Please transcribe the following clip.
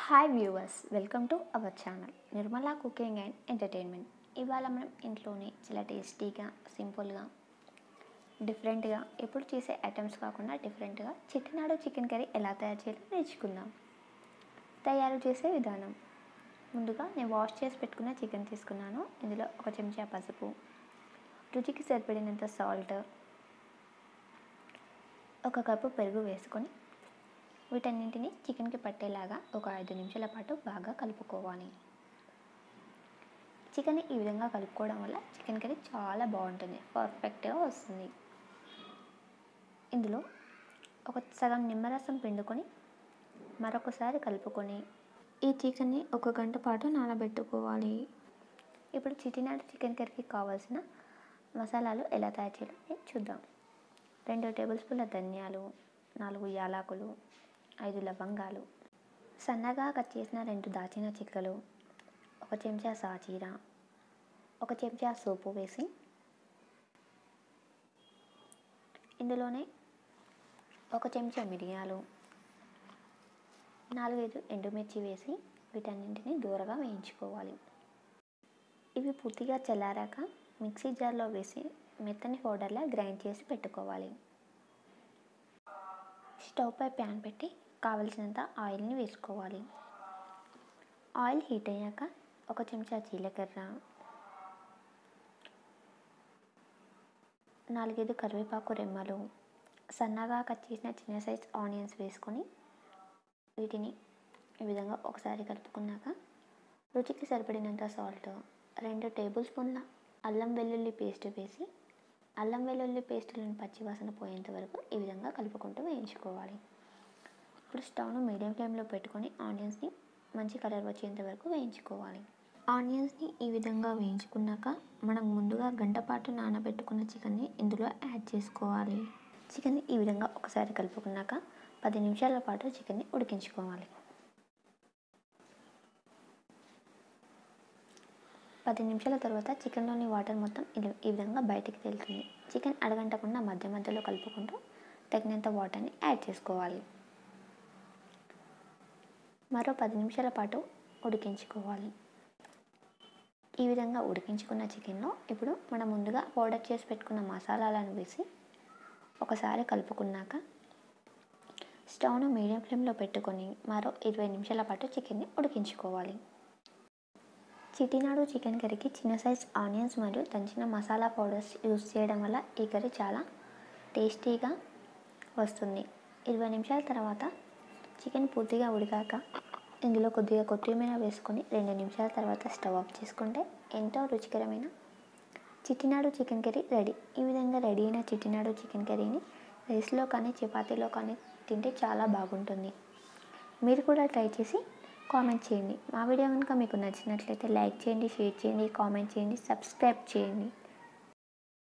hi viewers welcome to our channel Nirmala cooking and entertainment ఇవాళ మనం ఇంట్లోనే చాలా టేస్టీగా సింపుల్గా డిఫరెంట్గా ఎప్పుడు చేసే ఐటమ్స్ కాకుండా డిఫరెంట్గా చిట్టనాడు చికెన్ కర్రీ ఎలా తయారు చేయాలో నేర్చుకుందాం తయారు చేసే విధానం ముందుగా నేను వాష్ చేసి పెట్టుకున్న చికెన్ తీసుకున్నాను ఇందులో ఒక చెంచా పసుపు రుచికి సరిపడినంత సాల్ట్ ఒక కప్పు పెరుగు వేసుకొని వీటన్నింటిని చికెన్కి పట్టేలాగా ఒక ఐదు నిమిషాల పాటు బాగా కలుపుకోవాలి చికెన్ ఈ విధంగా కలుపుకోవడం వల్ల చికెన్ కర్రీ చాలా బాగుంటుంది పర్ఫెక్ట్గా వస్తుంది ఇందులో ఒక సగం నిమ్మరసం పిండుకొని మరొకసారి కలుపుకొని ఈ చికెన్ని ఒక గంట పాటు నానబెట్టుకోవాలి ఇప్పుడు చిటినాడు చికెన్ కర్రీకి కావాల్సిన మసాలాలు ఎలా తయారు చేయాలో చూద్దాం రెండు టేబుల్ స్పూన్ల ధనియాలు నాలుగు యాలకులు ఐదు లవంగాలు సన్నగా కట్ చేసిన రెండు దాచిన చిక్కలు ఒక చెంచా సాజీరా ఒక చెంచా సోపు వేసి ఇందులోనే ఒక చెంచా మిరియాలు నాలుగైదు ఎండుమిర్చి వేసి వీటన్నింటిని దూరగా వేయించుకోవాలి ఇవి పూర్తిగా చల్లారాక మిక్సీ జార్లో వేసి మెత్తని పౌడర్లా గ్రైండ్ చేసి పెట్టుకోవాలి స్టవ్ పై ప్యాన్ పెట్టి కావలసినంత ఆయిల్ని వేసుకోవాలి ఆయిల్ హీట్ అయ్యాక ఒక చెంచా జీలకర్ర నాలుగైదు కరివేపాకు రెమ్మలు సన్నగా కట్ చేసిన చిన్న సైజ్ ఆనియన్స్ వేసుకొని వీటిని ఈ విధంగా ఒకసారి కలుపుకున్నాక రుచికి సరిపడినంత సాల్ట్ రెండు టేబుల్ స్పూన్ల అల్లం వెల్లుల్లి పేస్ట్ వేసి అల్లం వెల్లుల్లి పేస్టులను పచ్చివాసన పోయేంత వరకు ఈ విధంగా కలుపుకుంటూ వేయించుకోవాలి ఇప్పుడు స్టవ్ను మీడియం ఫ్లేమ్లో పెట్టుకొని ఆనియన్స్ని మంచి కలర్ వచ్చేంత వరకు వేయించుకోవాలి ఆనియన్స్ని ఈ విధంగా వేయించుకున్నాక మనం ముందుగా గంట పాటు నానబెట్టుకున్న చికెన్ని ఇందులో యాడ్ చేసుకోవాలి చికెన్ని ఈ విధంగా ఒకసారి కలుపుకున్నాక పది నిమిషాల పాటు చికెన్ని ఉడికించుకోవాలి పది నిమిషాల తర్వాత చికెన్లోని వాటర్ మొత్తం ఈ విధంగా బయటికి వెళ్తుంది చికెన్ అడగంటకుండా మధ్య మధ్యలో కలుపుకుంటూ తగినంత వాటర్ని యాడ్ చేసుకోవాలి మరో పది నిమిషాల పాటు ఉడికించుకోవాలి ఈ విధంగా ఉడికించుకున్న చికెన్లో ఇప్పుడు మనం ముందుగా పౌడర్ చేసి పెట్టుకున్న మసాలాలను వేసి ఒకసారి కలుపుకున్నాక స్టవ్ను మీడియం ఫ్లేమ్లో పెట్టుకొని మరో ఇరవై నిమిషాల పాటు చికెన్ని ఉడికించుకోవాలి చిటినాడు చికెన్ కర్రీకి చిన్న సైజ్ ఆనియన్స్ మరియు దంచిన మసాలా పౌడర్స్ యూస్ చేయడం వల్ల ఈ కర్రీ చాలా టేస్టీగా వస్తుంది ఇరవై నిమిషాల తర్వాత చికెన్ పూర్తిగా ఉడికాక ఇందులో కొద్దిగా కొత్తిమీర వేసుకొని రెండు నిమిషాల తర్వాత స్టవ్ ఆఫ్ చేసుకుంటే ఎంతో రుచికరమైన చిట్టినాడు చికెన్ కర్రీ రెడీ ఈ విధంగా రెడీ అయిన చిట్టినాడు చికెన్ కర్రీని రైస్లో కానీ చపాతీలో కానీ తింటే చాలా బాగుంటుంది మీరు కూడా ట్రై చేసి కామెంట్ చేయండి మా వీడియో కనుక మీకు నచ్చినట్లయితే లైక్ చేయండి షేర్ చేయండి కామెంట్ చేయండి సబ్స్క్రైబ్ చేయండి